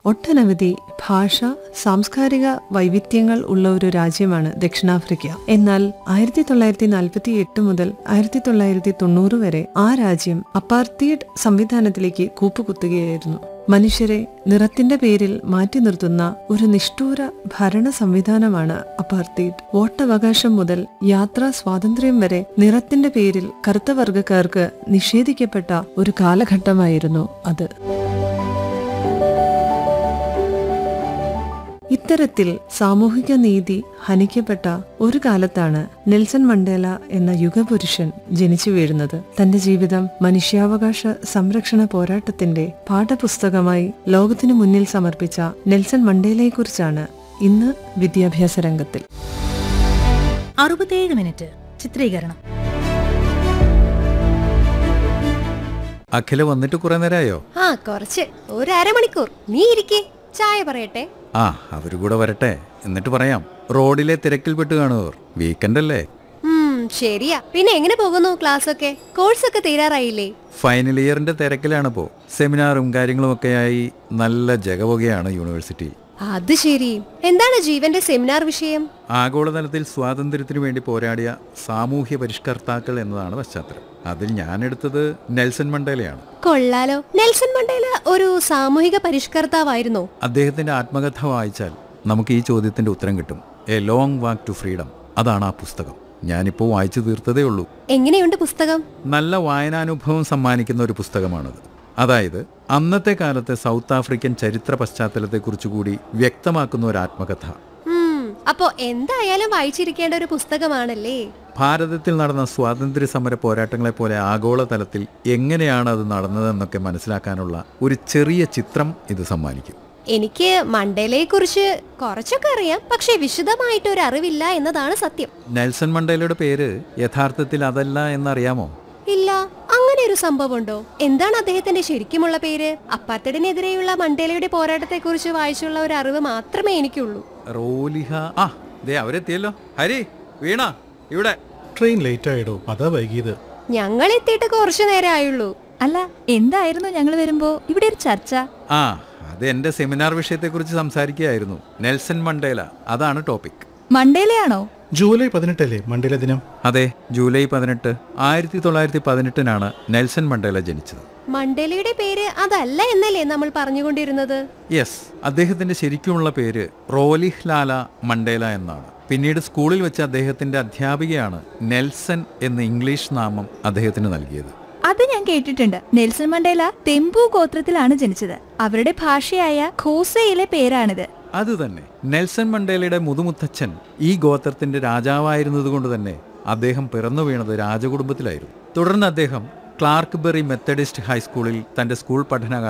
ഒട്ടനവധി ഭാഷ സാംസ്കാരിക വൈവിധ്യങ്ങൾ ഉള്ള ഒരു രാജ്യമാണ് ദക്ഷിണാഫ്രിക്ക എന്നാൽ ആയിരത്തി തൊള്ളായിരത്തി നാൽപ്പത്തി എട്ട് മുതൽ ആയിരത്തി തൊള്ളായിരത്തി തൊണ്ണൂറ് വരെ ആ രാജ്യം അപ്പാർത്തീഡ് സംവിധാനത്തിലേക്ക് കൂപ്പുകുത്തുകയായിരുന്നു മനുഷ്യരെ നിറത്തിന്റെ പേരിൽ മാറ്റി നിർത്തുന്ന ഒരു നിഷ്ഠൂര ഭരണ സംവിധാനമാണ് അപ്പാർത്തീഡ് വോട്ടവകാശം മുതൽ യാത്രാ സ്വാതന്ത്ര്യം വരെ നിറത്തിന്റെ പേരിൽ കറുത്ത വർഗക്കാർക്ക് നിഷേധിക്കപ്പെട്ട ഒരു കാലഘട്ടമായിരുന്നു അത് ഇത്തരത്തിൽ സാമൂഹിക നീതി ഹനിക്കപ്പെട്ട ഒരു കാലത്താണ് നെൽസൺ മണ്ടേല എന്ന യുഗപുരുഷൻ ജനിച്ചു വീഴുന്നത് തന്റെ ജീവിതം മനുഷ്യാവകാശ സംരക്ഷണ പോരാട്ടത്തിന്റെ പാഠപുസ്തകമായി ലോകത്തിനു മുന്നിൽ സമർപ്പിച്ച നെൽസൺ മണ്ടേലയെക്കുറിച്ചാണ് ഇന്ന് വിദ്യാഭ്യാസ രംഗത്തിൽ അറുപത്തേഴ് മിനിറ്റ് ചിത്രീകരണം അഖില വന്നിട്ട് കുറെ നേരമായോ ആ കുറച്ച് ഒരു അരമണിക്കൂർ നീ ഇരിക്കേ ചായ പറയട്ടെ ആ അവര് കൂടെ വരട്ടെ എന്നിട്ട് പറയാം റോഡിലെ തിരക്കിൽപ്പെട്ട് കാണുവർ വീക്കെൻഡ് അല്ലേ ഉം ശരിയാ പിന്നെ എങ്ങനെ പോകുന്നു ക്ലാസ് ഒക്കെ കോഴ്സ് ഒക്കെ തീരാറായില്ലേ ഫൈനൽ ഇയറിന്റെ തിരക്കിലാണിപ്പോ സെമിനാറും കാര്യങ്ങളും ഒക്കെയായി നല്ല ജഗപുകയാണ് യൂണിവേഴ്സിറ്റി അത് ശരി എന്താണ് ജീവന്റെ സെമിനാർ വിഷയം ആഗോളതലത്തിൽ സ്വാതന്ത്ര്യത്തിനു വേണ്ടി പോരാടിയ സാമൂഹ്യ പരിഷ്കർത്താക്കൾ എന്നതാണ് പശ്ചാത്തലം അതിൽ ഞാൻ എടുത്തത് നെൽസൺ മണ്ടേലയാണ് കൊള്ളാലോ നെൽസൺ മണ്ടേല ഒരു സാമൂഹിക പരിഷ്കർത്താവായിരുന്നോ അദ്ദേഹത്തിന്റെ ആത്മകഥ വായിച്ചാൽ നമുക്ക് ഈ ചോദ്യത്തിന്റെ ഉത്തരം കിട്ടും a long walk to freedom അതാണ് ആ പുസ്തകം ഞാനിപ്പോൾ വായിച്ചു തീർത്തതേ ഉള്ളൂ എങ്ങനെയുണ്ട് പുസ്തകം നല്ല വായനാനുഭവം സമ്മാനിക്കുന്ന ഒരു പുസ്തകമാണത് അതായത് അന്നത്തെ കാലത്തെ സൗത്ത് ആഫ്രിക്കൻ ചരിത്ര പശ്ചാത്തലത്തെക്കുറിച്ച് കൂടി വ്യക്തമാക്കുന്ന ഒരു ആത്മകഥ ഉം അപ്പോ എന്തായാലും വായിച്ചിരിക്കേണ്ട ഒരു പുസ്തകമാണല്ലേ ഭാരതത്തിൽ നടന്ന സ്വാതന്ത്ര്യ സമര പോരാട്ടങ്ങളെ പോലെ ആഗോളതലത്തിൽ എങ്ങനെയാണ് അത് നടന്നതെന്നൊക്കെ മനസ്സിലാക്കാനുള്ള ഒരു ചെറിയ ചിത്രം ഇത് സമ്മാനിക്കും എനിക്ക് മണ്ടേലയെ കുറിച്ച് കുറച്ചൊക്കെ അറിയാം പക്ഷെ വിശദമായിട്ട് ഒരു അറിവില്ല എന്നതാണ് സത്യം നെൽസൺ മണ്ടേലയുടെ പേര് യഥാർത്ഥത്തിൽ അതല്ല എന്നറിയാമോ ഇല്ല അങ്ങനെ ഒരു സംഭവമുണ്ടോ എന്താണ് അദ്ദേഹത്തിന്റെ ശരിക്കുമുള്ള പേര് അപ്പാത്തടിനെതിരെയുള്ള മണ്ടേലയുടെ പോരാട്ടത്തെ കുറിച്ച് വായിച്ചുള്ള ഒരു അറിവ് മാത്രമേ എനിക്കുള്ളൂ റോലിഹ ആ ദേ അവരെത്തിയല്ലോ ഹരി വീണ ഇവിടെ ട്രെയിൻ ലേറ്റ് ആയിടോ അതാ വൈകിയത് ഞങ്ങൾ എത്തിയിട്ട് കുറച്ചു നേരം ആയുള്ളൂ അല്ല എന്തായിരുന്നു ഞങ്ങൾ വരുമ്പോ ഇവിടെ ഒരു ചർച്ച ആ അത് എന്റെ സെമിനാർ വിഷയത്തെക്കുറിച്ച് സംസാരിക്കുകയായിരുന്നു നെൽസൺ മണ്ടേല അതാണ് ടോപ്പിക് മണ്ടേലയാണോ ജൂലൈ പതിനെട്ടല്ലേ മണ്ടേല ദിനം അതെ ജൂലൈ പതിനെട്ട് ആയിരത്തി തൊള്ളായിരത്തി പതിനെട്ടിനാണ് നെൽസൺ മണ്ടേല ജനിച്ചത് മണ്ടേലയുടെ പേര് അതല്ല എന്നല്ലേ നമ്മൾ പറഞ്ഞുകൊണ്ടിരുന്നത് യെസ് അദ്ദേഹത്തിന്റെ ശരിക്കുമുള്ള പേര് റോലിഹ് ലാല മണ്ടേല എന്നാണ് പിന്നീട് സ്കൂളിൽ വെച്ച് അദ്ദേഹത്തിന്റെ അധ്യാപികയാണ് നെൽസൺ എന്ന ഇംഗ്ലീഷ് നാമം അദ്ദേഹത്തിന് നൽകിയത് അത് ഞാൻ കേട്ടിട്ടുണ്ട് നെൽസൺ മണ്ടേല തെമ്പു ഗോത്രത്തിലാണ് ജനിച്ചത് അവരുടെ ഭാഷയായ ഖോസയിലെ പേരാണിത് അത് തന്നെ നെൽസൺ മണ്ടേലയുടെ മുതുമുത്തച്ഛൻ ഈ ഗോത്രത്തിന്റെ രാജാവായിരുന്നതുകൊണ്ട് തന്നെ അദ്ദേഹം പിറന്നു വീണത് രാജകുടുംബത്തിലായിരുന്നു തുടർന്ന് അദ്ദേഹം ക്ലാർക്ക് ബെറി മെത്തഡിസ്റ്റ് ഹൈസ്കൂളിൽ തന്റെ സ്കൂൾ പഠന